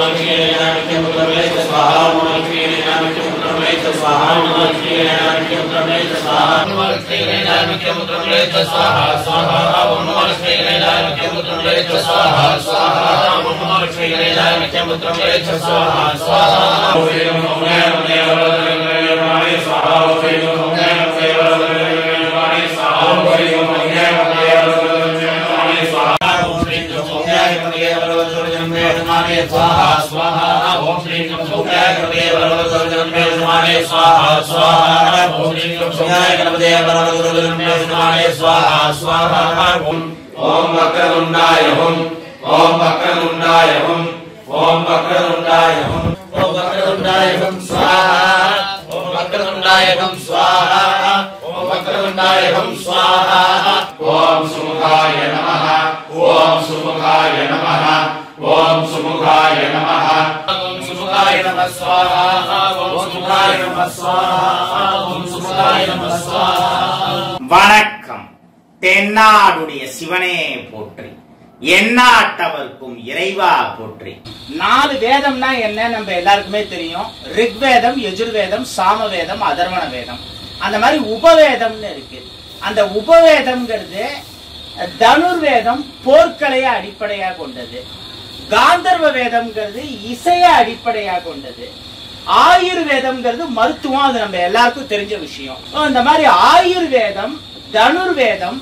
ஓம் வக்ரதுண்டாய ஹும் ஓம் வக்ரதுண்டாய ஹும் ஓம் வக்ரதுண்டாய ஹும் ஓம் வக்ரதுண்டாயகம் ஸ்வாஹா ஓம் வக்ரதுண்டாயகம் ஸ்வாஹா ஓம் வக்ரதுண்டாயகம் ஸ்வாஹா ஓம் சுமுகாய நமः ஓம் சுமுகாய நமः ஓம் சுமுகாய நமः ஓம் சுமுகாய நம ஸ்வாஹா ஓம் சுமுகாய நம ஸ்வாஹா ஓம் சுமுகாய நம ஸ்வாஹா வணக்கம் தென்னாடுடைய சிவனே போற்றி எந்நாட்டவர்க்கும் இறைவா போற்றி நாலு வேதம்னா என்ன நம்ம எல்லாருக்குமே தெரியும் ரிக்வேதம் யஜுர்வேதம் சாமவேதம் அதர்வண வேதம் அந்த மாதிரி உபவேதம்னு இருக்கு அந்த உபவேதம்ங்கிறது தனுர்வேதம் போர்க்கலைய அடிப்படையா கொண்டது காந்தர்வ வேதம்ங்கிறது இசைய அடிப்படையா கொண்டது ஆயுர்வேதம்ங்கிறது மருத்துவம் அது நம்ம எல்லாருக்கும் தெரிஞ்ச விஷயம் So, இந்த மாதிரி ஆயுர்வேதம் தனுர்வேதம்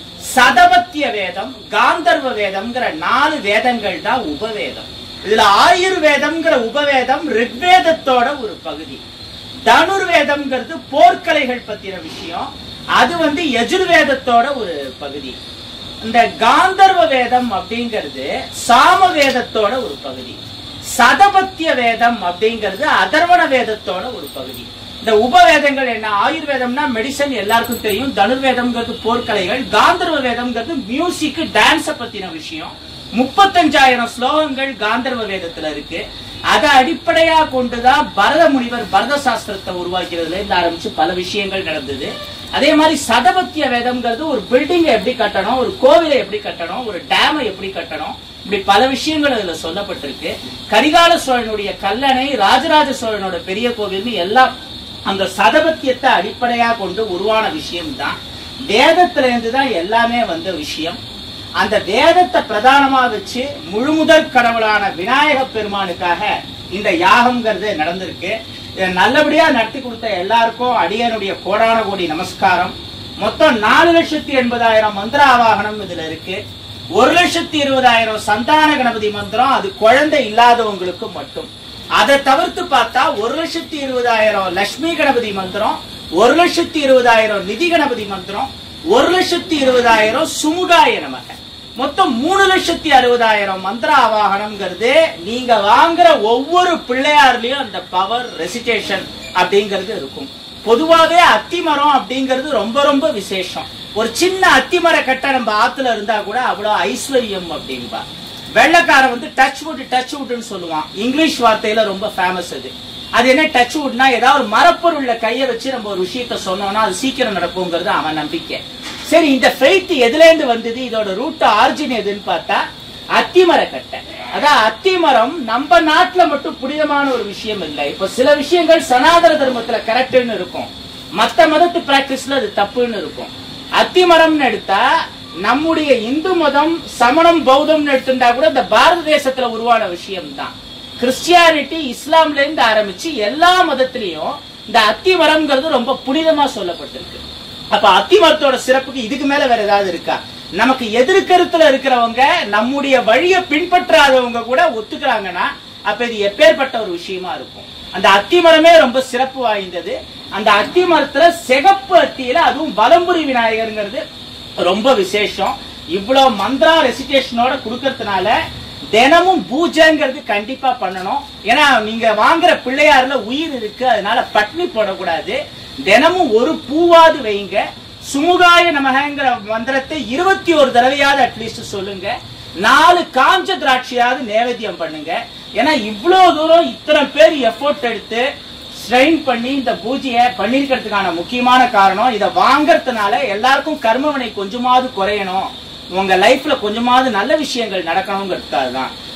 சதபத்திய வேதம் காந்தர்வ வேதம்ங்கிற நாலு வேதங்கள் தான் உபவேதம் இதுல ஆயுர்வேதம்ங்கிற உபவேதம் ரிக்வேதத்தோட ஒரு பகுதி தனுர்வேதம்ங்கிறது போர்க்கலைகள் பத்தின விஷயம் அது வந்து யஜுர்வேதத்தோட ஒரு பகுதி இந்த காந்தர்வ வேதம் அப்படிங்கிறது சாம வேதத்தோட ஒரு பகுதி சதபத்திய வேதம் அப்படிங்கிறது அதர்வண வேதத்தோட ஒரு பகுதி இந்த உபவேதங்கள் என்ன ஆயுர்வேதம்னா மெடிசன் எல்லாருக்கும் தெரியும் தனுர்வேதம்ங்கிறது போர்க்கலைகள் காந்தர்வ வேதம்ங்கிறது மியூசிக் டான்ஸ பத்தின விஷயம் முப்பத்தஞ்சாயிரம் ஸ்லோகங்கள் காந்தர்வ வேதத்துல இருக்கு அதை அடிப்படையா கொண்டுதான் பரத முனிவர் பரத சாஸ்திரத்தை உருவாக்கிறதுல இருந்து ஆரம்பிச்சு பல விஷயங்கள் நடந்தது அதே மாதிரி சதபத்திய வேதம்ங்கிறது ஒரு பில்டிங்கை எப்படி கட்டணும் ஒரு கோவிலை எப்படி கட்டணும் ஒரு டேமை எப்படி கட்டணும் இப்படி பல விஷயங்கள் அதுல சொல்லப்பட்டிருக்கு கரிகால சோழனுடைய கல்லணை ராஜராஜ சோழனோட பெரிய கோவில்னு எல்லாம் அந்த சதபத்தியத்தை அடிப்படையா கொண்டு உருவான விஷயம்தான் வேதத்துல இருந்து தான் எல்லாமே வந்த விஷயம் அந்த வேதத்தை பிரதானமா வச்சு முழுமுதற் கடவுளான விநாயக பெருமானுக்காக இந்த யாகம்ங்கிறது நடந்திருக்கு இதை நல்லபடியா நடத்தி கொடுத்த எல்லாருக்கும் அடியனுடைய கோடான கோடி நமஸ்காரம் மொத்தம் நாலு லட்சத்தி எண்பதாயிரம் மந்திர ஆவாகனம் இதுல இருக்கு ஒரு லட்சத்தி இருபதாயிரம் சந்தான கணபதி மந்திரம் அது குழந்தை இல்லாதவங்களுக்கு மட்டும் அதை தவிர்த்து பார்த்தா ஒரு லட்சத்தி இருபதாயிரம் லட்சுமி கணபதி மந்திரம் ஒரு லட்சத்தி இருபதாயிரம் நிதி கணபதி மந்திரம் ஒரு லட்சத்தி இருபதாயிரம் சுமுகாய நமக மொத்தம் மூணு லட்சத்தி அறுபதாயிரம் மந்திர ஆவாகனம்ங்கிறது நீங்க வாங்குற ஒவ்வொரு பிள்ளையார்லயும் அந்த பவர் ரெசிடேஷன் அப்படிங்கிறது இருக்கும் பொதுவாவே அத்திமரம் அப்படிங்கிறது ரொம்ப ரொம்ப விசேஷம் ஒரு சின்ன அத்திமர கட்டை நம்ம ஆத்துல இருந்தா கூட அவ்வளவு ஐஸ்வர்யம் அப்படின்பா வெள்ளக்காரன் வந்து டச் வுட் டச் வுட்னு சொல்லுவான் இங்கிலீஷ் வார்த்தையில ரொம்ப ஃபேமஸ் அது அது என்ன டச் வுட்னா ஏதாவது ஒரு மரப்பொருள்ல கைய வச்சு நம்ம ஒரு விஷயத்த சொன்னோம்னா அது சீக்கிரம் நடக்குங்கிறது அவன் நம்பிக்கை சரி இந்த ஃபெய்த் எதுல இருந்து வந்தது இதோட ரூட் ஆரிஜின் எதுன்னு பார்த்தா அத்திமரக்கட்டை அதான் அத்திமரம் நம்ம நாட்டுல மட்டும் புனிதமான ஒரு விஷயம் இல்லை இப்ப சில விஷயங்கள் சனாதன தர்மத்துல கரெக்ட்னு இருக்கும் மத்த மதத்து பிராக்டிஸ்ல அது தப்புன்னு இருக்கும் அத்திமரம்னு எடுத்தா நம்முடைய இந்து மதம் சமணம் பௌத்தம்னு எடுத்துட்டா கூட இந்த பாரத தேசத்துல உருவான விஷயம் தான் கிறிஸ்டியானிட்டி இஸ்லாம்ல இருந்து ஆரம்பிச்சு எல்லா மதத்திலையும் இந்த அத்திமரம்ங்கிறது ரொம்ப புனிதமா சொல்லப்பட்டிருக்கு அப்ப அத்திமரத்தோட சிறப்புக்கு இதுக்கு மேல வேற ஏதாவது இருக்கா நமக்கு எதிர்கருத்துல இருக்கிறவங்க நம்முடைய வழியை பின்பற்றாதவங்க கூட ஒத்துக்கிறாங்கன்னா அப்ப இது எப்பேற்பட்ட ஒரு விஷயமா இருக்கும் அந்த அத்திமரமே ரொம்ப சிறப்பு வாய்ந்தது அந்த அத்திமரத்துல சிகப்பு அத்தியில அதுவும் வலம்புரி விநாயகருங்கிறது ரொம்ப விசேஷம் இவ்வளவு மந்திரா ரெசிடேஷனோட கொடுக்கறதுனால தினமும் பூஜைங்கிறது கண்டிப்பா பண்ணணும் ஏன்னா நீங்க வாங்குற பிள்ளையார்ல உயிர் இருக்கு அதனால பட்னி போடக்கூடாது தினமும் ஒரு பூவாது வைங்க சுமுகாய நமகங்கிற மந்திரத்தை இருபத்தி ஒரு தடவையாவது அட்லீஸ்ட் சொல்லுங்க நாலு காஞ்ச திராட்சையாவது நேவேத்தியம் பண்ணுங்க ஏன்னா இவ்வளவு தூரம் இத்தனை பேர் எஃபோர்ட் எடுத்து ஸ்ட்ரெயின் பண்ணி இந்த பூஜையை பண்ணிருக்கிறதுக்கான முக்கியமான காரணம் இதை வாங்கறதுனால எல்லாருக்கும் கர்மவினை கொஞ்சமாவது குறையணும் உங்க லைஃப்ல கொஞ்சமாவது நல்ல விஷயங்கள் நடக்கணுங்கிறதுக்காக தான்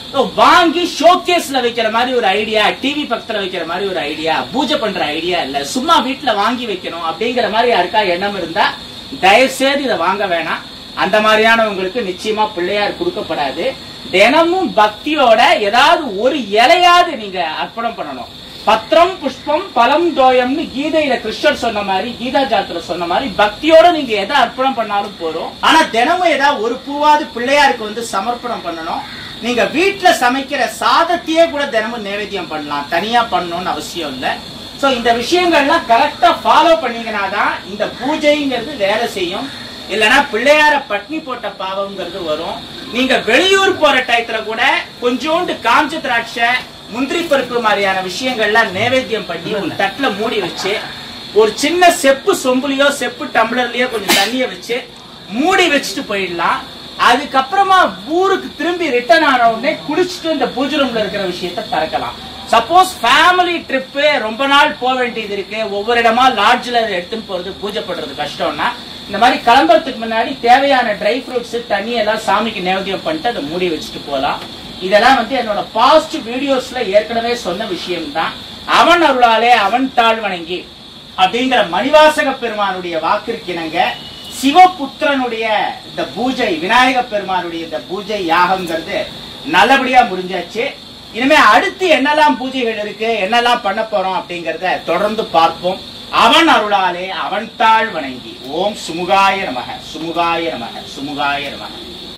So, வாங்கி ஷோகேஸ்ல வைக்கிற மாதிரி ஒரு ஐடியா டிவி பக்கத்துல வைக்கிற மாதிரி ஒரு ஐடியா பூஜை பண்ற ஐடியா இல்ல சும்மா வீட்ல வாங்கி வைக்கணும் அப்படிங்கிற மாதிரி யாருக்கா எண்ணம் இருந்தா தயவு செய்து இதை வாங்க வேணாம் அந்த மாதிரியானவங்களுக்கு நிச்சயமா பிள்ளையார் கொடுக்கப்படாது தினமும் பக்தியோட ஏதாவது ஒரு இலையாவது நீங்க அர்ப்பணம் பண்ணணும் பத்திரம் புஷ்பம் பலம் தோயம்னு கீதையில கிருஷ்ணர் சொன்ன மாதிரி கீதா ஜாத்திர சொன்ன மாதிரி பக்தியோட நீங்க எதை அர்ப்பணம் பண்ணாலும் போறோம் ஆனா தினமும் ஏதாவது ஒரு பூவாவது பிள்ளையாருக்கு வந்து சமர்ப்பணம் பண்ணணும் நீங்க வீட்ல சமைக்கிற சாதத்தையே கூட தினமும் நைவேத்தியம் பண்ணலாம் தனியா பண்ணணும்னு அவசியம் இல்ல சோ இந்த விஷயங்கள்லாம் கரெக்டா ஃபாலோ பண்ணீங்கன்னா தான் இந்த பூஜைங்கிறது வேலை செய்யும் இல்லனா பிள்ளையார பட்னி போட்ட பாவம்ங்கிறது வரும் நீங்க வெளியூர் போற டயத்துல கூட கொஞ்சோண்டு காஞ்ச திராட்சை முந்திரி பருப்பு மாதிரியான விஷயங்கள்லாம் நைவேத்தியம் பண்ணி ஒரு தட்டுல மூடி வச்சு ஒரு சின்ன செப்பு சொம்புலயோ செப்பு டம்ளர்லயோ கொஞ்சம் தண்ணிய வச்சு மூடி வச்சுட்டு போயிடலாம் அதுக்கப்புறமா ஊருக்கு திரும்பி ரிட்டர்ன் ஆன உடனே குளிச்சுட்டு இந்த பூஜை ரூம்ல இருக்கிற விஷயத்த திறக்கலாம் சப்போஸ் ஃபேமிலி ட்ரிப்பு ரொம்ப நாள் போக வேண்டியது இருக்கு ஒவ்வொரு இடமா லாட்ஜ்ல எடுத்துன்னு போறது பூஜை பண்றது கஷ்டம்னா இந்த மாதிரி கிளம்புறதுக்கு முன்னாடி தேவையான ட்ரை ஃப்ரூட்ஸ் தண்ணி எல்லாம் சாமிக்கு நைவேத்தியம் பண்ணிட்டு அதை மூடி வச்சுட்டு போகலாம் இதெல்லாம் வந்து என்னோட பாஸ்ட் வீடியோஸ்ல ஏற்கனவே சொன்ன விஷயம் தான் அவன் அருளாலே அவன் தாழ் வணங்கி அப்படிங்கிற மணிவாசக பெருமானுடைய வாக்கிற்கிணங்க சிவபுத்திரனுடைய இந்த பூஜை விநாயக பெருமானுடைய இந்த பூஜை யாகம்ங்கிறது நல்லபடியா முடிஞ்சாச்சு இனிமே அடுத்து என்னெல்லாம் பூஜைகள் இருக்கு என்னெல்லாம் பண்ண போறோம் அப்படிங்கறத தொடர்ந்து பார்ப்போம் அவன் அருளாலே அவன் தாழ் வணங்கி ஓம் சுமுகாய நமக சுமுகாய நமக சுமுகாய நமக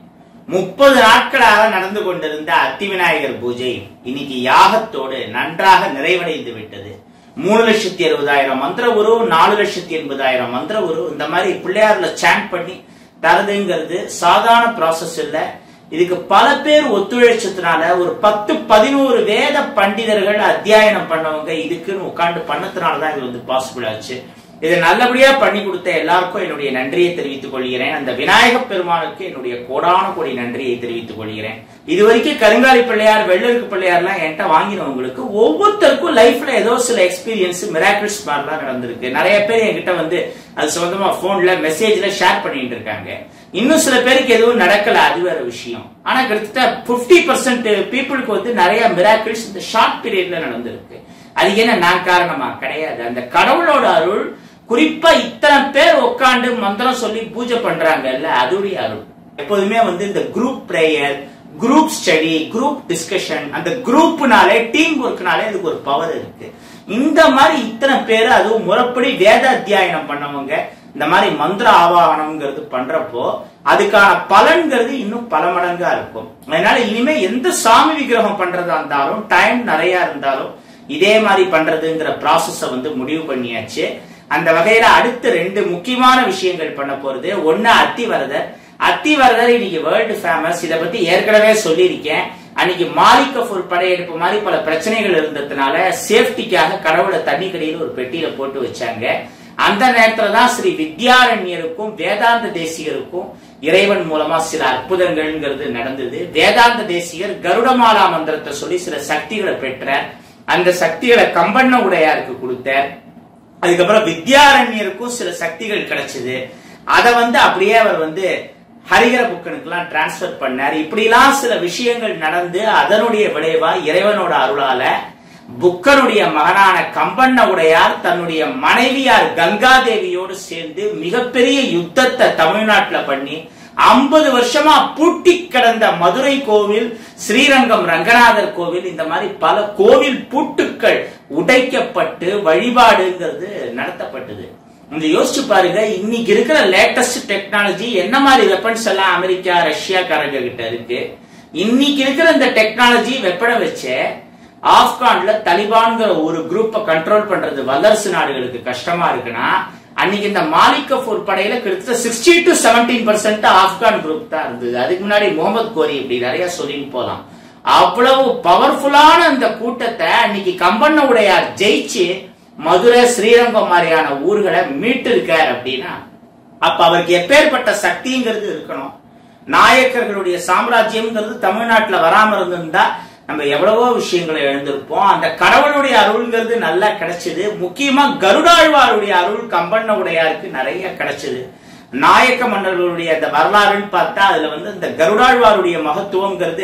முப்பது நாட்களாக நடந்து கொண்டிருந்த அத்தி விநாயகர் பூஜை இன்னைக்கு யாகத்தோடு நன்றாக நிறைவடைந்து விட்டது மூணு லட்சத்தி அறுபதாயிரம் மந்திர உரு நாலு லட்சத்தி எண்பதாயிரம் மந்திர உரு இந்த மாதிரி பிள்ளையார்ல சாண்ட் பண்ணி தரதுங்கிறது சாதாரண ப்ராசஸ் இல்ல இதுக்கு பல பேர் ஒத்துழைச்சதுனால ஒரு பத்து பதினோரு வேத பண்டிதர்கள் அத்தியாயனம் பண்ணவங்க இதுக்குன்னு உட்கார்ந்து பண்ணதுனாலதான் இது வந்து பாசிபிள் ஆச்சு இதை நல்லபடியா பண்ணி கொடுத்த எல்லாருக்கும் என்னுடைய நன்றியை தெரிவித்துக் கொள்கிறேன் அந்த விநாயக பெருமானுக்கு என்னுடைய கோடான கோடி நன்றியை தெரிவித்துக் கொள்கிறேன் இது வரைக்கும் கருங்காலி பிள்ளையார் வெள்ளருக்கு பிள்ளையார்லாம் என்கிட்ட வாங்கினவங்களுக்கு ஒவ்வொருத்தருக்கும் லைஃப்ல ஏதோ சில எக்ஸ்பீரியன்ஸ் மிராக்கிள்ஸ் மாதிரிலாம் நடந்திருக்கு நிறைய பேர் என்கிட்ட வந்து அது சம்பந்தமா போன்ல மெசேஜ்ல ஷேர் பண்ணிட்டு இருக்காங்க இன்னும் சில பேருக்கு எதுவும் நடக்கல அது வேற விஷயம் ஆனா கிட்டத்தட்ட பிப்டி பர்சன்ட் பீப்புளுக்கு வந்து நிறைய மிராக்கிள்ஸ் இந்த ஷார்ட் பீரியட்ல நடந்திருக்கு அதுக்கு என்ன நான் காரணமா கிடையாது அந்த கடவுளோட அருள் குறிப்பா இத்தனை பேர் உட்காந்து மந்திரம் சொல்லி பூஜை பண்றாங்கல்ல அதுடைய அருள் எப்போதுமே வந்து இந்த group prayer group study group discussion அந்த குரூப்னாலே டீம் ஒர்க்னாலே இதுக்கு ஒரு பவர் இருக்கு இந்த மாதிரி இத்தனை பேர் அதுவும் முறைப்படி வேத அத்தியாயனம் பண்ணவங்க இந்த மாதிரி மந்திர ஆவாகனம்ங்கிறது பண்றப்போ அதுக்கான பலன்கிறது இன்னும் பல மடங்கா இருக்கும் அதனால இனிமே எந்த சாமி விக்கிரகம் பண்றதா இருந்தாலும் டைம் நிறைய இருந்தாலும் இதே மாதிரி பண்றதுங்கிற ப்ராசஸ வந்து முடிவு பண்ணியாச்சு அந்த வகையில அடுத்த ரெண்டு முக்கியமான விஷயங்கள் பண்ண போறது ஒன்னு அத்திவரதர் அத்திவரதர் இன்னைக்கு வேர்ல்டு ஃபேமஸ் இத பத்தி ஏற்கனவே சொல்லியிருக்கேன் அன்னைக்கு மாலிக் கஃபூர் படையெடுப்பு மாதிரி பல பிரச்சனைகள் இருந்ததுனால சேஃப்டிக்காக கடவுளை தண்ணி கடியில் ஒரு பெட்டியில போட்டு வச்சாங்க அந்த நேரத்துல தான் ஸ்ரீ வித்யாரண்யருக்கும் வேதாந்த தேசிகருக்கும் இறைவன் மூலமா சில அற்புதங்கள்ங்கிறது நடந்தது வேதாந்த தேசிகர் கருடமாலா மந்திரத்தை சொல்லி சில சக்திகளை பெற்றார் அந்த சக்திகளை கம்பண்ண உடையாருக்கு கொடுத்தார் அதுக்கப்புறம் வித்யாரண்யருக்கும் சில சக்திகள் கிடைச்சது அதை வந்து அப்படியே அவர் வந்து ஹரிகர புக்கனுக்கெல்லாம் டிரான்ஸ்பர் பண்ணார் இப்படிலாம் சில விஷயங்கள் நடந்து அதனுடைய விளைவா இறைவனோட அருளால புக்கனுடைய மகனான கம்பண்ண உடையார் தன்னுடைய மனைவியார் கங்காதேவியோடு சேர்ந்து மிகப்பெரிய யுத்தத்தை தமிழ்நாட்டுல பண்ணி ஐம்பது வருஷமா பூட்டி கிடந்த மதுரை கோவில் ஸ்ரீரங்கம் ரங்கநாதர் கோவில் இந்த மாதிரி பல கோவில் பூட்டுக்கள் உடைக்கப்பட்டு வழிபாடுங்கிறது நடத்தப்பட்டது இந்த யோசிச்சு பாருங்க இன்னைக்கு இருக்கிற லேட்டஸ்ட் டெக்னாலஜி என்ன மாதிரி வெப்பன்ஸ் எல்லாம் அமெரிக்கா ரஷ்யாக்காரங்க கிட்ட இருக்கு இன்னைக்கு இருக்கிற இந்த டெக்னாலஜி வெப்பனை வச்சே ஆப்கான்ல தலிபான்கிற ஒரு குரூப்பை கண்ட்ரோல் பண்றது வல்லரசு நாடுகளுக்கு கஷ்டமா இருக்குன்னா அன்னைக்கு இந்த மாலிக் கஃபூர் படையில கிட்டத்தட்ட sixty to seventeen percent Afghan group தான் இருந்தது அதுக்கு முன்னாடி முகமது கோரி இப்படி நிறைய சொல்லின்னு போலாம் அவ்வளவு பவர்ஃபுல்லான இந்த கூட்டத்தை அன்னைக்கு கம்பண்ண உடையார் ஜெயிச்சு மதுரை ஸ்ரீரங்கம் மாதிரியான ஊர்களை மீட்டு இருக்கார் அப்படின்னா அப்ப அவருக்கு எப்பேற்பட்ட சக்திங்கிறது இருக்கணும் நாயக்கர்களுடைய சாம்ராஜ்யம்ங்கிறது தமிழ்நாட்டுல வராம இருந்திருந்தா நம்ம எவ்வளவோ விஷயங்களை எழுந்திருப்போம் அந்த கடவுளுடைய அருள்ங்கிறது நல்லா கிடைச்சது முக்கியமா கருடாழ்வாருடைய அருள் கம்பண்ண உடையாருக்கு நிறைய கிடைச்சது நாயக்க மன்னர்களுடைய அந்த வரலாறுன்னு பார்த்தா அதுல வந்து இந்த கருடாழ்வாருடைய மகத்துவம்ங்கிறது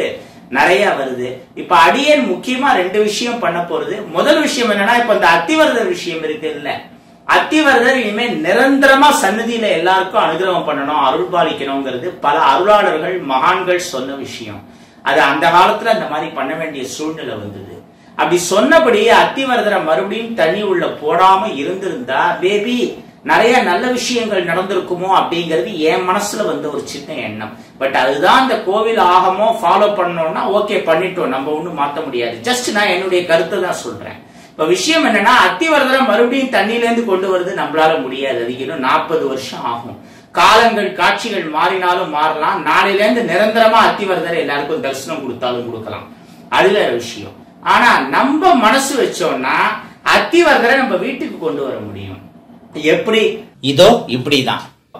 நிறைய வருது இப்ப அடியேன் முக்கியமா ரெண்டு விஷயம் பண்ண போறது முதல் விஷயம் என்னன்னா இப்ப இந்த அத்திவரதர் விஷயம் இருக்கு இல்ல அத்திவரதர் இனிமே நிரந்தரமா சன்னதியில எல்லாருக்கும் அனுகிரகம் பண்ணணும் அருள் பாலிக்கணுங்கிறது பல அருளாளர்கள் மகான்கள் சொன்ன விஷயம் அது அந்த காலத்துல அந்த மாதிரி பண்ண வேண்டிய சூழ்நிலை வந்தது அப்படி சொன்னபடி அத்திவரதரை மறுபடியும் தண்ணி உள்ள போடாம இருந்திருந்தா பேபி நிறைய நல்ல விஷயங்கள் நடந்திருக்குமோ அப்படிங்கிறது என் மனசுல வந்து ஒரு சின்ன எண்ணம் பட் அதுதான் இந்த கோவில் ஆகமோ ஃபாலோ பண்ணோம்னா ஓகே பண்ணிட்டோம் நம்ம ஒண்ணும் மாத்த முடியாது ஜஸ்ட் நான் என்னுடைய கருத்தை தான் சொல்றேன் இப்ப விஷயம் என்னன்னா அத்திவரதரை மறுபடியும் தண்ணியில இருந்து கொண்டு வருது நம்மளால முடியாது அது இன்னும் நாற்பது வருஷம் ஆகும் காலங்கள் காட்சிகள் மாறினாலும் மாறலாம் நாளையில இருந்து நிரந்தரமா அத்திவரதரை எல்லாருக்கும் தரிசனம் கொடுத்தாலும் கொடுக்கலாம் அதுல விஷயம் ஆனா நம்ம மனசு வச்சோம்னா அத்திவரதரை நம்ம வீட்டுக்கு கொண்டு வர முடியும் எப்படி இதோ இப்படிதான்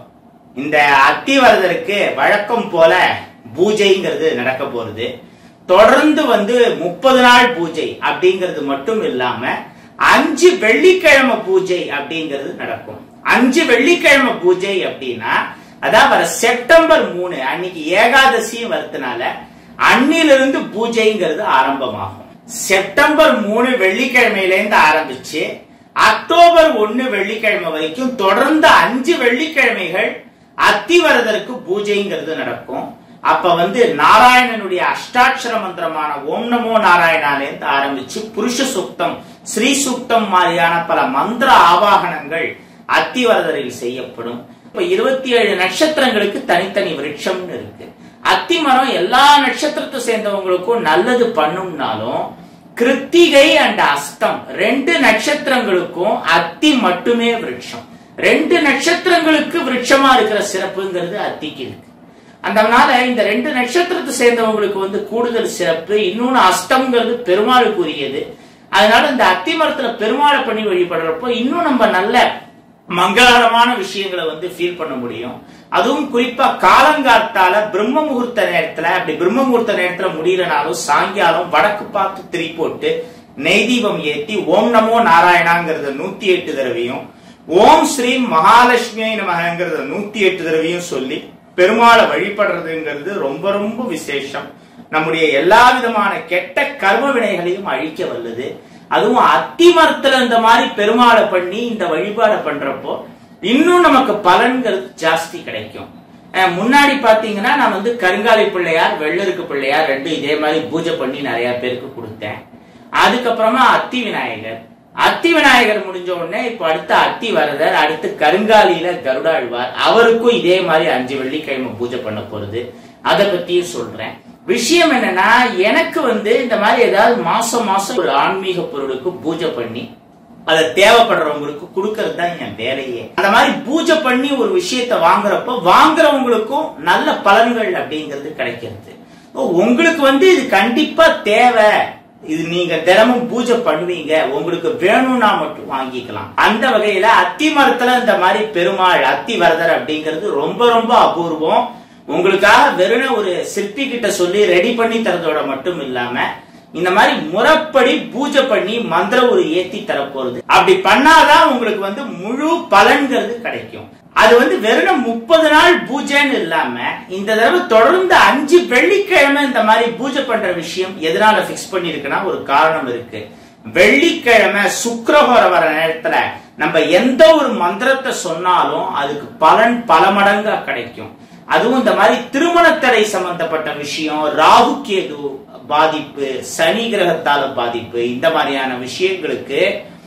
இந்த அத்திவரதருக்கு வழக்கம் போல பூஜைங்கிறது நடக்க போறது தொடர்ந்து வந்து முப்பது நாள் பூஜை அப்படிங்கிறது மட்டும் இல்லாம அஞ்சு வெள்ளிக்கிழமை பூஜை அப்படிங்கிறது நடக்கும் அஞ்சு வெள்ளிக்கிழமை பூஜை அப்படின்னா அதான் வர செப்டம்பர் மூணு அன்னைக்கு ஏகாதசியும் வரதுனால அன்னிலிருந்து பூஜைங்கிறது ஆரம்பமாகும் செப்டம்பர் மூணு வெள்ளிக்கிழமையிலேருந்து ஆரம்பிச்சு அக்டோபர் ஒன்னு வெள்ளிக்கிழமை வரைக்கும் தொடர்ந்து அஞ்சு வெள்ளிக்கிழமைகள் அத்திவரதருக்கு பூஜைங்கிறது நடக்கும் அப்ப வந்து நாராயணனுடைய அஷ்டாட்சர மந்திரமான ஓம் நமோ நாராயணாலேருந்து ஆரம்பிச்சு புருஷ சுக்தம் ஸ்ரீ சுக்தம் மாதிரியான பல மந்திர ஆவாகனங்கள் அத்திவரதரில் செய்யப்படும் இப்ப இருபத்தி ஏழு நட்சத்திரங்களுக்கு தனித்தனி விருட்சம்னு இருக்கு அத்தி மரம் எல்லா நட்சத்திரத்தை சேர்ந்தவங்களுக்கும் நல்லது பண்ணும்னாலும் கிருத்திகை அண்ட் அஸ்தம் ரெண்டு நட்சத்திரங்களுக்கும் அத்தி மட்டுமே விருட்சம் ரெண்டு நட்சத்திரங்களுக்கு விருட்சமா இருக்கிற சிறப்புங்கிறது அத்திக்கு இருக்கு அதனால இந்த ரெண்டு நட்சத்திரத்தை சேர்ந்தவங்களுக்கு வந்து கூடுதல் சிறப்பு இன்னொன்னு அஸ்தம்ங்கிறது பெருமாளுக்குரியது அதனால இந்த அத்தி மரத்துல பெருமாளை பண்ணி வழிபடுறப்போ இன்னும் நம்ம நல்ல மங்களகரமான விஷயங்களை வந்து ஃபீல் பண்ண முடியும் அதுவும் குறிப்பா காலங்காத்தால பிரம்ம முகூர்த்த நேரத்துல அப்படி பிரம்ம முகூர்த்த நேரத்துல முடியலனாலும் சாயங்காலம் வடக்கு பார்த்து திரி போட்டு நெய் தீபம் ஏத்தி ஓம் நமோ நாராயணாங்கிறத நூத்தி எட்டு தடவையும் ஓம் ஸ்ரீ மகாலட்சுமியை நமகங்கிறத நூத்தி எட்டு தடவையும் சொல்லி பெருமாளை வழிபடுறதுங்கிறது ரொம்ப ரொம்ப விசேஷம் நம்முடைய எல்லா விதமான கெட்ட கர்ம வினைகளையும் அழிக்க வல்லது அதுவும் அத்தி மரத்துல இந்த மாதிரி பெருமாளை பண்ணி இந்த வழிபாடை பண்றப்போ இன்னும் நமக்கு பலன்கள் ஜாஸ்தி கிடைக்கும் அஹ் முன்னாடி பாத்தீங்கன்னா நான் வந்து கருங்காலி பிள்ளையார் வெள்ளருக்கு பிள்ளையார் ரெண்டு இதே மாதிரி பூஜை பண்ணி நிறைய பேருக்கு கொடுத்தேன் அதுக்கப்புறமா அத்தி விநாயகர் அத்தி விநாயகர் முடிஞ்ச உடனே இப்ப அடுத்த அத்தி வரதர் அடுத்து கருங்காலியில கருடாழ்வார் அவருக்கும் இதே மாதிரி அஞ்சு வெள்ளிக்கிழமை பூஜை பண்ண போறது அதை பத்தியும் சொல்றேன் விஷயம் என்னன்னா எனக்கு வந்து இந்த மாதிரி ஏதாவது மாசம் மாசம் ஒரு ஆன்மீக பொருளுக்கு பூஜை பண்ணி அதை தேவைப்படுறவங்களுக்கு கொடுக்கறது தான் என் வேலையே அந்த மாதிரி பூஜை பண்ணி ஒரு விஷயத்த வாங்குறப்போ வாங்குறவங்களுக்கும் நல்ல பலன்கள் அப்படிங்கிறது கிடைக்கிறது ஓ, உங்களுக்கு வந்து இது கண்டிப்பா தேவை இது நீங்க தினமும் பூஜை பண்ணுவீங்க உங்களுக்கு வேணும்னா மட்டும் வாங்கிக்கலாம் அந்த வகையில அத்தி மரத்துல இந்த மாதிரி பெருமாள் அத்தி வரதர் அப்படிங்கிறது ரொம்ப ரொம்ப அபூர்வம் உங்களுக்காக வெறும் ஒரு சிற்பி கிட்ட சொல்லி ரெடி பண்ணி தரதோட மட்டும் இல்லாம இந்த மாதிரி முறைப்படி பூஜை பண்ணி மந்திர ஒரு ஏத்தி தரப்போறது அப்படி பண்ணாதான் உங்களுக்கு வந்து முழு பலன்கிறது கிடைக்கும் அது வந்து வெறும் முப்பது நாள் பூஜைன்னு இல்லாம இந்த தடவை தொடர்ந்து அஞ்சு வெள்ளிக்கிழமை இந்த மாதிரி பூஜை பண்ற விஷயம் எதனால பிக்ஸ் பண்ணிருக்குன்னா ஒரு காரணம் இருக்கு வெள்ளிக்கிழமை சுக்கிரஹோர வர நேரத்துல நம்ம எந்த ஒரு மந்திரத்தை சொன்னாலும் அதுக்கு பலன் பல மடங்கா கிடைக்கும் அதுவும் இந்த மாதிரி திருமணத்தடை சம்பந்தப்பட்ட விஷயம் ராகு கேது பாதிப்பு சனி கிரகத்தால பாதிப்பு இந்த மாதிரியான விஷயங்களுக்கு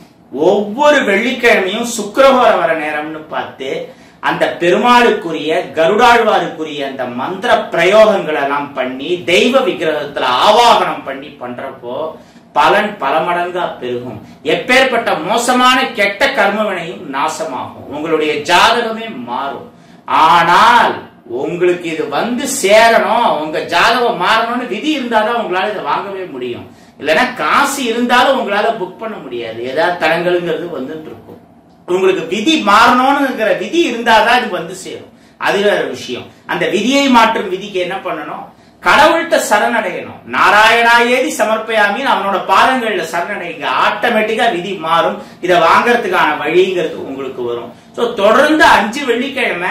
ஒவ்வொரு வெள்ளிக்கிழமையும் சுக்கிரஹோர வர நேரம்னு பார்த்து அந்த பெருமாளுக்குரிய கருடாழ்வாருக்குரிய அந்த மந்திர பிரயோகங்களை எல்லாம் பண்ணி தெய்வ விக்கிரகத்துல ஆவாகனம் பண்ணி பண்றப்போ பலன் பல மடங்கா பெருகும் எப்பேற்பட்ட மோசமான கெட்ட கர்மவினையும் நாசமாகும் உங்களுடைய ஜாதகமே மாறும் ஆனால் உங்களுக்கு இது வந்து சேரணும் உங்க ஜாதகம் மாறணும்னு விதி இருந்தாதான் உங்களால இதை வாங்கவே முடியும் இல்லைன்னா காசு இருந்தாலும் உங்களால புக் பண்ண முடியாது ஏதாவது தடங்கலுங்கிறது வந்துட்டு இருக்கும் உங்களுக்கு விதி மாறணும்னுங்கிற விதி இருந்தாதான் இது வந்து சேரும் அது வேற விஷயம் அந்த விதியை மாற்றும் விதிக்கு என்ன பண்ணணும் கடவுள்கிட்ட சரணடையணும் நாராயணா ஏதி சமர்ப்பயாமின்னு அவனோட பாதங்கள்ல சரணடைங்க ஆட்டோமேட்டிக்கா விதி மாறும் இதை வாங்கறதுக்கான வழிங்கிறது உங்களுக்கு வரும் சோ தொடர்ந்து அஞ்சு வெள்ளிக்கிழமை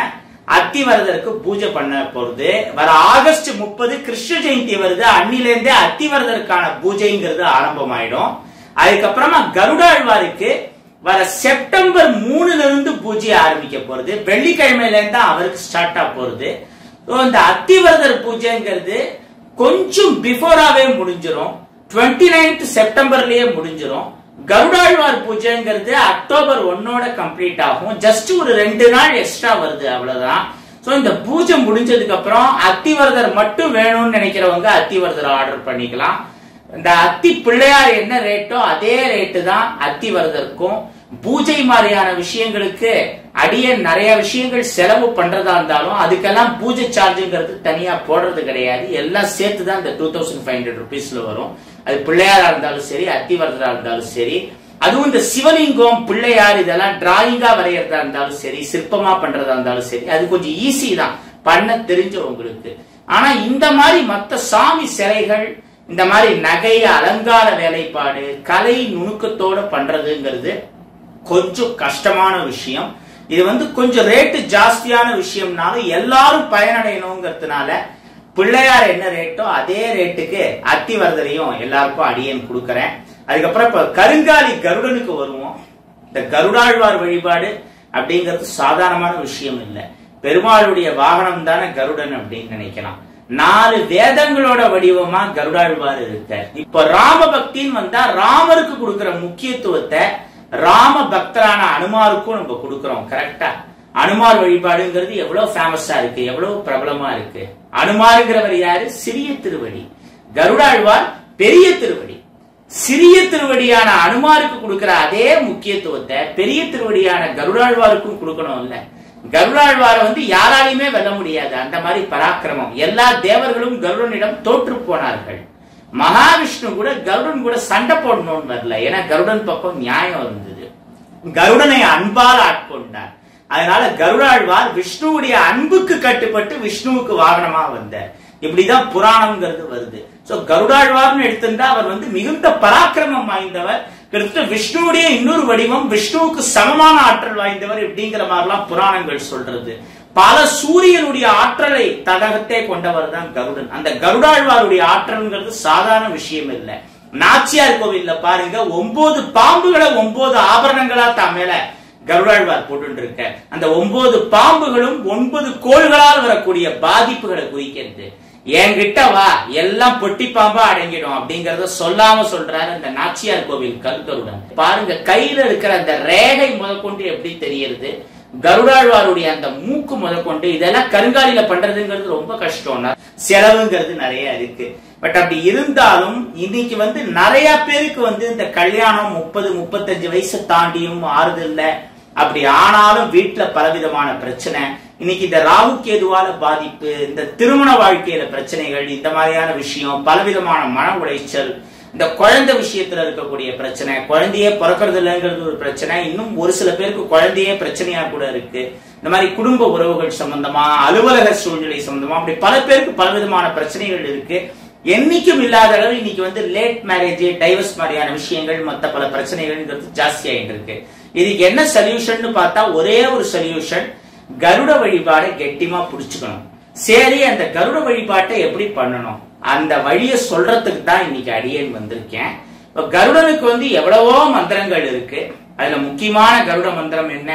அத்திவரதருக்கு பூஜை பண்ண போறது வர ஆகஸ்ட் முப்பது கிருஷ்ண ஜெயந்தி வருது அன்னிலேருந்தே அத்திவரதருக்கான பூஜைங்கிறது ஆரம்பமாயிடும் அதுக்கப்புறமா கருடாழ்வாருக்கு வர செப்டம்பர் மூணுல இருந்து பூஜை ஆரம்பிக்க போறது வெள்ளிக்கிழமையில இருந்து அவருக்கு ஸ்டார்ட் ஆக போறது So, இந்த அத்திவரதர் பூஜைங்கிறது கொஞ்சம் பிஃபோராவே முடிஞ்சிரும் 29th செப்டம்பர்லயே முடிஞ்சிரும் கருடாழ்வார் பூஜைங்கிறது அக்டோபர் ஒன்னோட கம்ப்ளீட் ஆகும் ஜஸ்ட் ஒரு ரெண்டு நாள் எக்ஸ்ட்ரா வருது அவ்வளவுதான் சோ இந்த பூஜை முடிஞ்சதுக்கு அப்புறம் அத்திவரதர் மட்டும் வேணும்னு நினைக்கிறவங்க அத்திவரதர் ஆர்டர் பண்ணிக்கலாம் இந்த அத்தி பிள்ளையார் என்ன ரேட்டோ அதே ரேட்டு தான் அத்திவரதருக்கும் பூஜை மாதிரியான விஷயங்களுக்கு அடிய நிறைய விஷயங்கள் செலவு பண்றதா இருந்தாலும் அதுக்கெல்லாம் பூஜை சார்ஜுங்கிறது தனியா போடுறது கிடையாது எல்லாம் சேர்த்து தான் இந்த டூ தௌசண்ட் ஃபைவ் ஹண்ட்ரட் ருபீஸ்ல வரும் அது பிள்ளையாரா இருந்தாலும் சரி அத்திவரதரா இருந்தாலும் சரி அதுவும் இந்த சிவலிங்கம் பிள்ளையார் இதெல்லாம் டிராயிங்கா வரையறதா இருந்தாலும் சரி சிற்பமா பண்றதா இருந்தாலும் சரி அது கொஞ்சம் ஈஸி தான் பண்ண தெரிஞ்சவங்களுக்கு ஆனா இந்த மாதிரி மத்த சாமி சிலைகள் இந்த மாதிரி நகை அலங்கார வேலைப்பாடு கலை நுணுக்கத்தோட பண்றதுங்கிறது கொஞ்சம் கஷ்டமான விஷயம் இது வந்து கொஞ்சம் ரேட்டு ஜாஸ்தியான விஷயம்னாலும் எல்லாரும் பயனடையணுங்கிறதுனால பிள்ளையார் என்ன ரேட்டோ அதே ரேட்டுக்கு அத்திவரதரையும் எல்லாருக்கும் அடியேன் கொடுக்கறேன் அதுக்கப்புறம் இப்ப கருங்காலி கருடனுக்கு வருவோம் இந்த கருடாழ்வார் வழிபாடு அப்படிங்கிறது சாதாரணமான விஷயம் இல்லை பெருமாளுடைய வாகனம் தானே கருடன் அப்படின்னு நினைக்கலாம் நாலு வேதங்களோட வடிவமா கருடாழ்வார் இருக்க இப்ப ராம பக்தின்னு வந்தா ராமருக்கு கொடுக்கிற முக்கியத்துவத்தை ராம பக்தரான அனுமாருக்கும் நம்ம கொடுக்கிறோம் கரெக்டா அனுமார் வழிபாடுங்கிறது எவ்வளவு ஃபேமஸா இருக்கு எவ்வளவு பிரபலமா இருக்கு அனுமாருங்கிறவர் யாரு சிறிய திருவடி கருடாழ்வார் பெரிய திருவடி சிறிய திருவடியான அனுமாருக்கு கொடுக்கிற அதே முக்கியத்துவத்தை பெரிய திருவடியான கருடாழ்வாருக்கும் கொடுக்கணும் இல்ல கருடாழ்வாரை வந்து யாராலையுமே வெல்ல முடியாது அந்த மாதிரி பராக்கிரமம் எல்லா தேவர்களும் கருடனிடம் தோற்று போனார்கள் மகாவிஷ்ணு கூட கருடன் கூட சண்டை போடணும்னு வரல ஏன்னா கருடன் பக்கம் நியாயம் இருந்தது கருடனை அன்பால் ஆட்கொண்டார் அதனால கருடாழ்வார் விஷ்ணுவுடைய அன்புக்கு கட்டுப்பட்டு விஷ்ணுவுக்கு வாகனமா வந்தார் இப்படிதான் புராணம்ங்கிறது வருது சோ கருடாழ்வார்னு எடுத்திருந்தா அவர் வந்து மிகுந்த பராக்கிரமம் வாய்ந்தவர் கிட்டத்தட்ட விஷ்ணுவுடைய இன்னொரு வடிவம் விஷ்ணுவுக்கு சமமான ஆற்றல் வாய்ந்தவர் இப்படிங்கிற மாதிரிலாம் புராணங்கள் சொல்றது பல சூரியனுடைய ஆற்றலை தடகத்தே கொண்டவர் தான் கருடன் அந்த கருடாழ்வாருடைய ஆற்றல்ங்கிறது சாதாரண விஷயம் இல்லை நாச்சியார் கோவில்ல பாருங்க ஒன்பது பாம்புகளை ஒன்பது ஆபரணங்களா தான் மேல கருடாழ்வார் போட்டு இருக்க அந்த ஒன்பது பாம்புகளும் ஒன்பது கோள்களால் வரக்கூடிய பாதிப்புகளை குறிக்கிறது என்கிட்ட வா எல்லாம் பொட்டி பாம்பா அடங்கிடும் அப்படிங்கறத சொல்லாம சொல்றாரு இந்த நாச்சியார் கோவில் கருத்தருடன் பாருங்க கையில இருக்கிற அந்த ரேகை முதற்கொண்டு எப்படி தெரியுது கருடாழ்வாருடைய அந்த மூக்கு முதற்கொண்டு இதெல்லாம் கருங்காலில பண்றதுங்கிறது ரொம்ப கஷ்டம் செலவுங்கிறது நிறைய இருக்கு பட் அப்படி இருந்தாலும் இன்னைக்கு வந்து நிறைய பேருக்கு வந்து இந்த கல்யாணம் முப்பது முப்பத்தஞ்சு வயசு தாண்டியும் ஆறுது இல்ல அப்படி ஆனாலும் வீட்டுல பலவிதமான பிரச்சனை இன்னைக்கு இந்த ராகு கேதுவால பாதிப்பு இந்த திருமண வாழ்க்கையில பிரச்சனைகள் இந்த மாதிரியான விஷயம் பலவிதமான மன உளைச்சல் இந்த குழந்தை விஷயத்துல இருக்கக்கூடிய பிரச்சனை குழந்தையே பிறக்கிறது இல்லைங்கிறது ஒரு பிரச்சனை இன்னும் ஒரு சில பேருக்கு குழந்தையே பிரச்சனையா கூட இருக்கு இந்த மாதிரி குடும்ப உறவுகள் சம்பந்தமா அலுவலக சூழ்நிலை சம்பந்தமா அப்படி பல பேருக்கு பலவிதமான பிரச்சனைகள் இருக்கு என்னைக்கும் இல்லாத அளவு இன்னைக்கு வந்து லேட் மேரேஜ் டைவர்ஸ் மாதிரியான விஷயங்கள் மத்த பல பிரச்சனைகள்ங்கிறது ஜாஸ்தி ஆயிட்டு இருக்கு இதுக்கு என்ன சொல்யூஷன் பார்த்தா ஒரே ஒரு சொல்யூஷன் கருட வழிபாடை கெட்டிமா புடிச்சுக்கணும் சரி அந்த கருட வழிபாட்டை எப்படி பண்ணணும் அந்த வழியை சொல்றதுக்கு தான் இன்னைக்கு அடியேன் வந்திருக்கேன் இப்ப கருடனுக்கு வந்து எவ்வளவோ மந்திரங்கள் இருக்கு அதுல முக்கியமான கருட மந்திரம் என்ன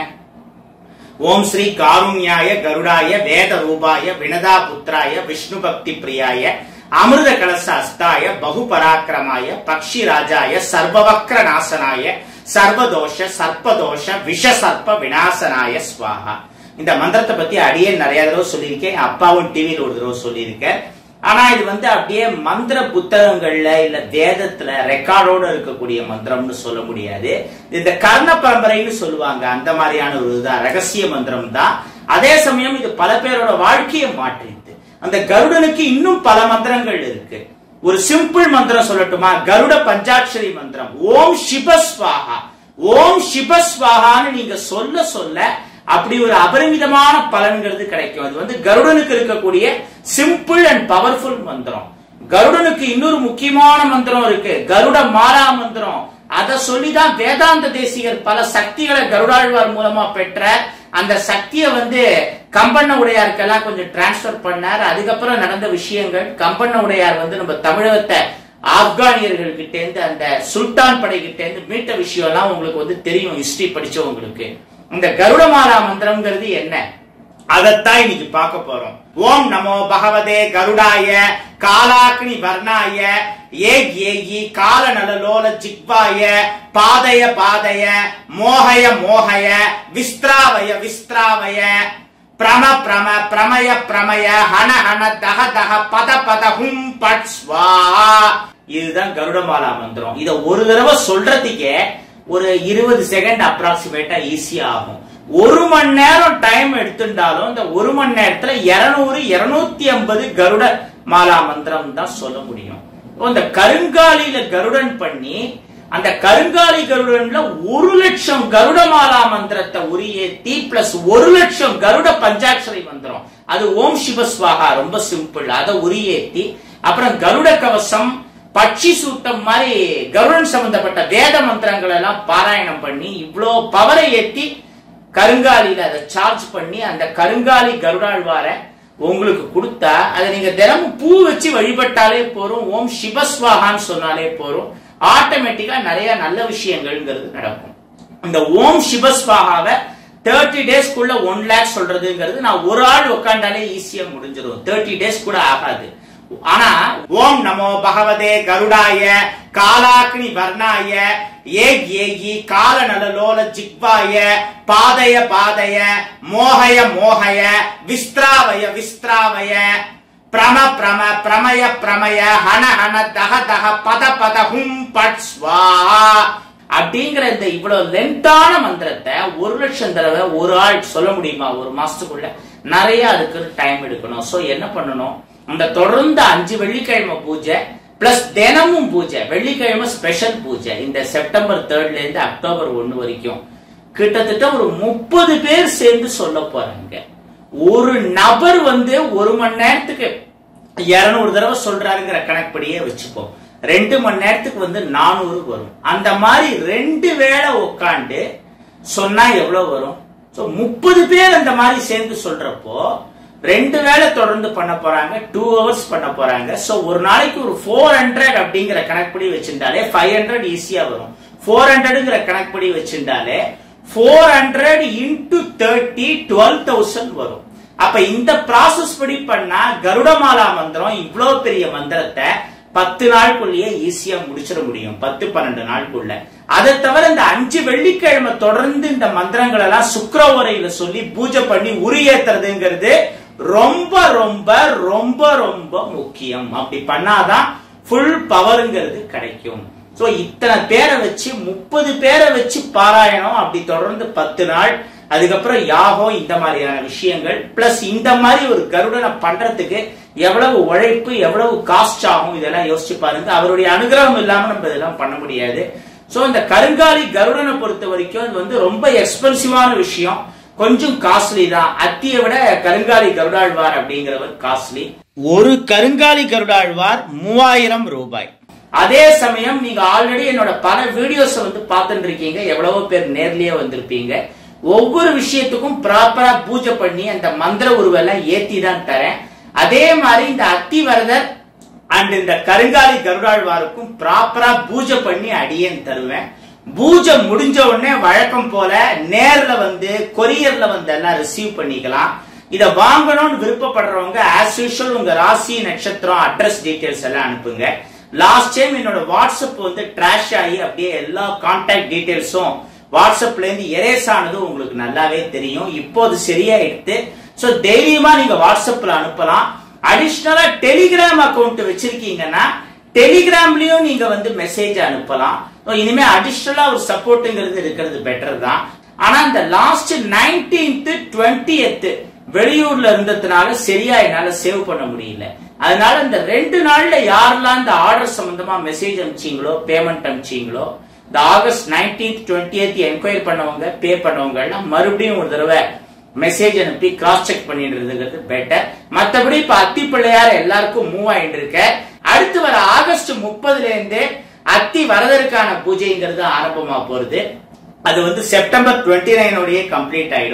ஓம் ஸ்ரீ காருண்யாய கருடாய வேத ரூபாய வினதா புத்திராய விஷ்ணு பக்தி பிரியாய அமிர்த கலச அஸ்தாய பகு பராக்கிரமாய பக்ஷி ராஜாய சர்வவக்ர நாசனாய சர்வதோஷ சர்ப்பதோஷ விஷ சர்ப்ப விநாசனாய ஸ்வாஹா இந்த மந்திரத்தை பத்தி அடியே நிறைய தடவை சொல்லியிருக்கேன் அப்பாவும் டிவியில் ஒரு தடவை சொல்லியிருக்கேன் ஆனா இது வந்து அப்படியே மந்திர புத்தகங்கள்ல இல்ல வேதத்துல ரெக்கார்டோட இருக்கக்கூடிய மந்திரம்னு சொல்ல முடியாது இந்த கர்ண பரம்பரைன்னு சொல்லுவாங்க அந்த மாதிரியான ஒரு இதுதான் ரகசிய மந்திரம் தான் அதே சமயம் இது பல பேரோட வாழ்க்கையை மாற்றிது அந்த கருடனுக்கு இன்னும் பல மந்திரங்கள் இருக்கு ஒரு சிம்பிள் மந்திரம் சொல்லட்டுமா கருட பஞ்சாட்சரி மந்திரம் ஓம் சிபஸ்வாஹா ஓம் சிபஸ்வாஹான்னு நீங்க சொல்ல சொல்ல அப்படி ஒரு அபரிமிதமான பலன்கிறது கிடைக்கும் அது வந்து கருடனுக்கு இருக்கக்கூடிய சிம்பிள் அண்ட் பவர்ஃபுல் மந்திரம் கருடனுக்கு இன்னொரு முக்கியமான மந்திரம் இருக்கு கருட மாலா மந்திரம் அதை சொல்லிதான் வேதாந்த தேசிகர் பல சக்திகளை கருடாழ்வார் மூலமா பெற்ற அந்த சக்தியை வந்து கம்பண்ண உடையாருக்கெல்லாம் கொஞ்சம் டிரான்ஸ்ஃபர் பண்ணார் அதுக்கப்புறம் நடந்த விஷயங்கள் கம்பண்ண உடையார் வந்து நம்ம தமிழகத்தை ஆப்கானியர்கள் கிட்ட இருந்து அந்த சுல்தான் படை கிட்ட இருந்து மீட்ட விஷயம் எல்லாம் உங்களுக்கு வந்து தெரியும் ஹிஸ்டரி படிச்சவங்களுக்கு இந்த கருடமாலா மந்திரம்ங்கிறது என்ன அதைத்தான் இன்னைக்கு பார்க்க போறோம் ஓம் நமோ பகவதே கருடாய காலாக்னி வர்ணாய ஏக் ஏகி கால நலலோல ஜிக்வாய பாதய பாதய மோகய மோகய விஸ்திராவய விஸ்திராவய பிரம பிரம பிரமய பிரமய ஹன ஹன தக தக பத பத ஹும் பட் ஸ்வாஹா இதுதான் கருடமாலா மந்திரம் இத ஒரு தடவை சொல்றதுக்கே ஒரு இருபது செகண்ட் அப்ராக்சிமேட்டா ஈஸியா ஆகும் ஒரு மணி நேரம் டைம் எடுத்துட்டாலும் இந்த ஒரு மணி நேரத்துல இருநூறு இருநூத்தி ஐம்பது கருட மாலா மந்திரம் தான் சொல்ல முடியும் இப்போ இந்த கருங்காலியில கருடன் பண்ணி அந்த கருங்காலி கருடன்ல ஒரு லட்சம் கருட மாலா மந்திரத்தை உரியேத்தி பிளஸ் ஒரு லட்சம் கருட பஞ்சாட்சரி மந்திரம் அது ஓம் சிவஸ்வாகா ரொம்ப சிம்பிள் அதை உரியேத்தி அப்புறம் கருட கவசம் பட்சி சூட்டம் மாதிரி கருடன் சம்பந்தப்பட்ட வேத மந்திரங்கள் எல்லாம் பாராயணம் பண்ணி இவ்வளோ பவரை ஏத்தி கருங்காலியில அதை சார்ஜ் பண்ணி அந்த கருங்காலி கருடாழ்வார உங்களுக்கு கொடுத்தா அதை நீங்க தினமும் பூ வச்சு வழிபட்டாலே போறோம் ஓம் சிவஸ்வாகான்னு சொன்னாலே போறோம் ஆட்டோமேட்டிக்கா நிறைய நல்ல விஷயங்கள்ங்கிறது நடக்கும் இந்த ஓம் சிவஸ்வாகாவை தேர்ட்டி டேஸ்க்குள்ள ஒன் லேக் சொல்றதுங்கிறது நான் ஒரு ஆள் உட்காண்டாலே ஈஸியா முடிஞ்சிடும் தேர்ட்டி டேஸ் கூட ஆகாது ஆனா ஓம் நமோ பகவதே கருடாய காலாக்னி வர்ணாய ஏக் ஏகி கால நலலோல ஜிக்வாய பாதய பாதய மோகய மோகய விஸ்திராவய விஸ்திராவய பிரம பிரம பிரமய பிரமய ஹன ஹன தக தக பத பத ஹும் பட் ஸ்வாஹா அப்படிங்கிற இந்த இவ்வளவு லென்த்தான மந்திரத்தை ஒரு லட்சம் தடவை ஒரு ஆள் சொல்ல முடியுமா ஒரு மாசத்துக்குள்ள நிறைய அதுக்கு டைம் எடுக்கணும் சோ என்ன பண்ணணும் அந்த தொடர்ந்து அஞ்சு வெள்ளிக்கிழமை பூஜை பிளஸ் தினமும் பூஜை வெள்ளிக்கிழமை ஸ்பெஷல் பூஜை இந்த செப்டம்பர் தேர்ட்ல இருந்து அக்டோபர் ஒன்னு வரைக்கும் கிட்டத்தட்ட ஒரு முப்பது பேர் சேர்ந்து சொல்ல போறாங்க ஒரு நபர் வந்து ஒரு மணி நேரத்துக்கு இருநூறு தடவை சொல்றாருங்கிற கணக்குப்படியே வச்சுப்போம் ரெண்டு மணி நேரத்துக்கு வந்து நானூறு வரும் அந்த மாதிரி ரெண்டு வேளை உட்காந்து சொன்னா எவ்வளவு வரும் ஸோ முப்பது பேர் அந்த மாதிரி சேர்ந்து சொல்றப்போ ரெண்டு வேளை தொடர்ந்து பண்ண போறாங்க டூ ஹவர்ஸ் பண்ண போறாங்க ஸோ ஒரு நாளைக்கு ஒரு ஃபோர் ஹண்ட்ரட் அப்படிங்கிற கணக்குப்படி வச்சிருந்தாலே ஃபைவ் ஹண்ட்ரட் ஈஸியா வரும் ஃபோர் ஹண்ட்ரட்ங்கிற கணக்குப்படி வச்சிருந்தாலே four hundred into thirty twelve thousand வரும் அப்ப இந்த ப்ராசஸ் படி பண்ணா கருடமாலா மந்திரம் இவ்வளவு பெரிய மந்திரத்தை பத்து நாளுக்குள்ளேயே ஈஸியா முடிச்சிட முடியும் பத்து பன்னெண்டு நாளுக்குள்ள அதை தவிர இந்த அஞ்சு வெள்ளிக்கிழமை தொடர்ந்து இந்த மந்திரங்கள் எல்லாம் சுக்கர உரையில சொல்லி பூஜை பண்ணி உரியேத்துறதுங்கிறது ரொம்ப ரொம்ப ரொம்ப ரொம்ப முக்கியம் அப்படி பண்ணாதான் ஃபுல் பவருங்கிறது கிடைக்கும் சோ இத்தனை பேரை வச்சு முப்பது பேரை வச்சு பாராயணம் அப்படி தொடர்ந்து பத்து நாள் அதுக்கப்புறம் யாகம் இந்த மாதிரியான விஷயங்கள் பிளஸ் இந்த மாதிரி ஒரு கருடனை பண்றதுக்கு எவ்வளவு உழைப்பு எவ்வளவு காஸ்ட் ஆகும் இதெல்லாம் யோசிச்சு பாருங்க அவருடைய அனுகிரகம் இல்லாம நம்ம இதெல்லாம் பண்ண முடியாது சோ இந்த கருங்காலி கருடனை பொறுத்த வரைக்கும் இது வந்து ரொம்ப எக்ஸ்பென்சிவான விஷயம் கொஞ்சம் காஸ்ட்லி தான் அத்தியை விட கருங்காலி கருடாழ்வார் அப்படிங்கிறவர் காஸ்ட்லி ஒரு கருங்காலி கருடாழ்வார் மூவாயிரம் ரூபாய் அதே சமயம் நீங்க ஆல்ரெடி என்னோட பல வீடியோஸ் வந்து பார்த்துட்டு இருக்கீங்க எவ்வளவோ பேர் நேர்லயே வந்திருப்பீங்க ஒவ்வொரு விஷயத்துக்கும் ப்ராப்பரா பூஜை பண்ணி அந்த மந்திர உருவெல்லாம் ஏத்தி தான் தரேன் அதே மாதிரி இந்த அத்திவரதர் அண்ட் இந்த கருங்காலி கருடாழ்வாருக்கும் ப்ராப்பரா பூஜை பண்ணி அடியேன் தருவேன் பூஜை முடிஞ்ச உடனே வழக்கம் போல நேர்ல வந்து கொரியர்ல வந்து எல்லாம் ரிசீவ் பண்ணிக்கலாம் இத வாங்கணும்னு விருப்பப்படுறவங்க ஆஸ் யூஷுவல் உங்க ராசி நட்சத்திரம் அட்ரஸ் டீடைல்ஸ் எல்லாம் அனுப்புங்க லாஸ்ட் டைம் என்னோட வாட்ஸ்அப் வந்து ட்ராஷ் ஆகி அப்படியே எல்லா கான்டாக்ட் டீடைல்ஸும் வாட்ஸ்அப்ல இருந்து எரேஸ் ஆனது உங்களுக்கு நல்லாவே தெரியும் இப்போது சரியா எடுத்து சோ தைரியமா நீங்க வாட்ஸ்அப்ல அனுப்பலாம் அடிஷ்னலா டெலிகிராம் அக்கவுண்ட் வச்சிருக்கீங்கன்னா டெலிகிராம்லயும் நீங்க வந்து மெசேஜ் அனுப்பலாம் So, இனிமே அடிஷ்னலா ஒரு சப்போர்ட்ங்கிறது இருக்கிறது பெட்டர் தான் ஆனா இந்த லாஸ்ட் நைன்டீன்த் டுவெண்ட்டி வெளியூர்ல இருந்ததுனால சரியா என்னால சேவ் பண்ண முடியல அதனால இந்த ரெண்டு நாள்ல யாரெல்லாம் இந்த ஆர்டர் சம்பந்தமா மெசேஜ் அனுப்பிச்சீங்களோ பேமெண்ட் அனுப்பிச்சீங்களோ இந்த ஆகஸ்ட் நைன்டீன்த் டுவெண்ட்டி என்கொயரி பண்ணவங்க பே பண்ணவங்க எல்லாம் மறுபடியும் ஒரு தடவை மெசேஜ் அனுப்பி கிராஸ் செக் பண்ணிடுறதுங்கிறது பெட்டர் மத்தபடி இப்ப அத்தி பிள்ளையார் எல்லாருக்கும் மூவ் ஆயிட்டு இருக்க அடுத்து வர ஆகஸ்ட் முப்பதுல இருந்து அத்தி வரதற்கான பூஜைங்கிறது ஆரம்பமா போறது அது வந்து செப்டம்பர் டுவெண்ட்டி நைனோடய கம்ப்ளீட் ஆயிடும்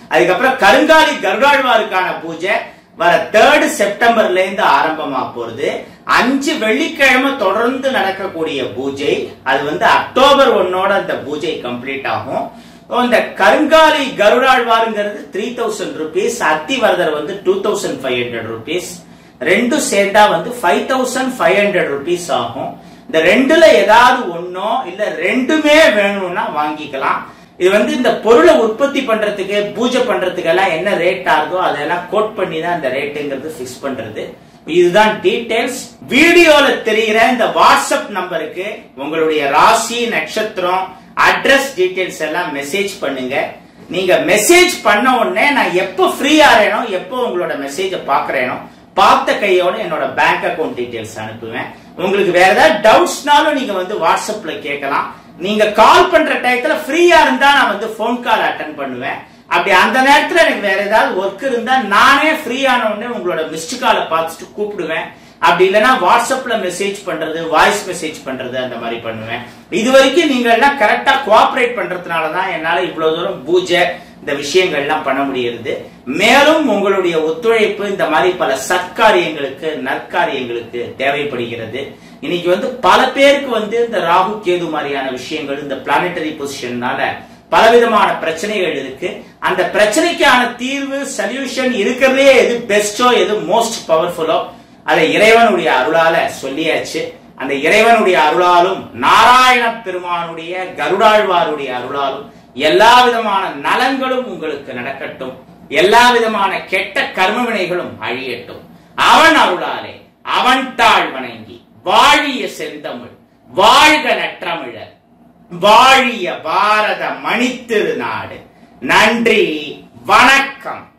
அதுக்கப்புறம் கருங்காலி கருடாழ்வாருக்கான பூஜை வர தேர்ட் செப்டம்பர்ல இருந்து ஆரம்பமா போறது அஞ்சு வெள்ளிக்கிழமை தொடர்ந்து நடக்கக்கூடிய பூஜை அது வந்து அக்டோபர் ஒன்னோட அந்த பூஜை கம்ப்ளீட் ஆகும் இந்த கருங்காலி கருடாழ்வாருங்கிறது த்ரீ தௌசண்ட் ருபீஸ் அத்திவரதர் வந்து two thousand five hundred rupees ரெண்டும் சேர்ந்தா வந்து five thousand five hundred rupees ஆகும் இந்த ரெண்டுல ஏதாவது ஒன்னோ இல்ல ரெண்டுமே வேணும்னா வாங்கிக்கலாம் இது வந்து இந்த பொருளை உற்பத்தி பண்றதுக்கு பூஜை பண்றதுக்கு எல்லாம் என்ன ரேட் ஆகுதோ அதெல்லாம் கோட் பண்ணி தான் இந்த ரேட்டுங்கிறது ஃபிக்ஸ் பண்றது இதுதான் டீடைல்ஸ் வீடியோல தெரிகிற இந்த வாட்ஸ்அப் நம்பருக்கு உங்களுடைய ராசி நட்சத்திரம் அட்ரஸ் டீடைல்ஸ் எல்லாம் மெசேஜ் பண்ணுங்க நீங்க மெசேஜ் பண்ண உடனே நான் எப்போ ஃப்ரீ ஆறேனோ எப்போ உங்களோட மெசேஜை பாக்குறேனோ பார்த்த கையோட என்னோட பேங்க் அக்கவுண்ட் டீடைல்ஸ் அனுப்புவேன் உங்களுக்கு வேற ஏதாவது டவுட்ஸ்னாலும் நீங்க வந்து வாட்ஸ்அப்ல கேட்கலாம் நீங்க கால் பண்ற டயத்துல ஃப்ரீயா இருந்தா நான் வந்து ஃபோன் கால் அட்டன் பண்ணுவேன் அப்படி அந்த நேரத்துல எனக்கு வேற ஏதாவது ஒர்க் இருந்தா நானே ஃப்ரீ ஆன உடனே உங்களோட மிஸ்டு காலை பார்த்துட்டு கூப்பிடுவேன் அப்படி இல்லைன்னா வாட்ஸ்அப்ல மெசேஜ் பண்றது வாய்ஸ் மெசேஜ் பண்றது அந்த மாதிரி பண்ணுவேன் இது வரைக்கும் நீங்க எல்லாம் கரெக்டா கோஆபரேட் பண்றதுனால தான் என்னால இவ்வளவு தூரம் பூஜை இந்த விஷயங்கள்லாம் பண்ண முடியுது மேலும் உங்களுடைய ஒத்துழைப்பு இந்த மாதிரி பல சத்காரியங்களுக்கு நற்காரியங்களுக்கு தேவைப்படுகிறது இன்னைக்கு வந்து பல பேருக்கு வந்து இந்த ராகு கேது மாதிரியான விஷயங்கள் இந்த பிளானட்டரி பொசிஷன்னால பலவிதமான பிரச்சனைகள் இருக்கு அந்த பிரச்சனைக்கான தீர்வு சொல்யூஷன் இருக்கிறதே எது பெஸ்டோ எது மோஸ்ட் பவர்ஃபுல்லோ அதை இறைவனுடைய அருளால சொல்லியாச்சு அந்த இறைவனுடைய அருளாலும் நாராயண பெருமானுடைய கருடாழ்வாருடைய அருளாலும் எல்லா விதமான நலன்களும் உங்களுக்கு நடக்கட்டும் எல்லா விதமான கெட்ட கர்ம வினைகளும் அழியட்டும் அவன் அருளாலே அவன் தாழ் வணங்கி வாழிய செந்தமிழ் வாழ்க நற்றமிழர் வாழிய பாரத மணித்திரு நாடு நன்றி வணக்கம்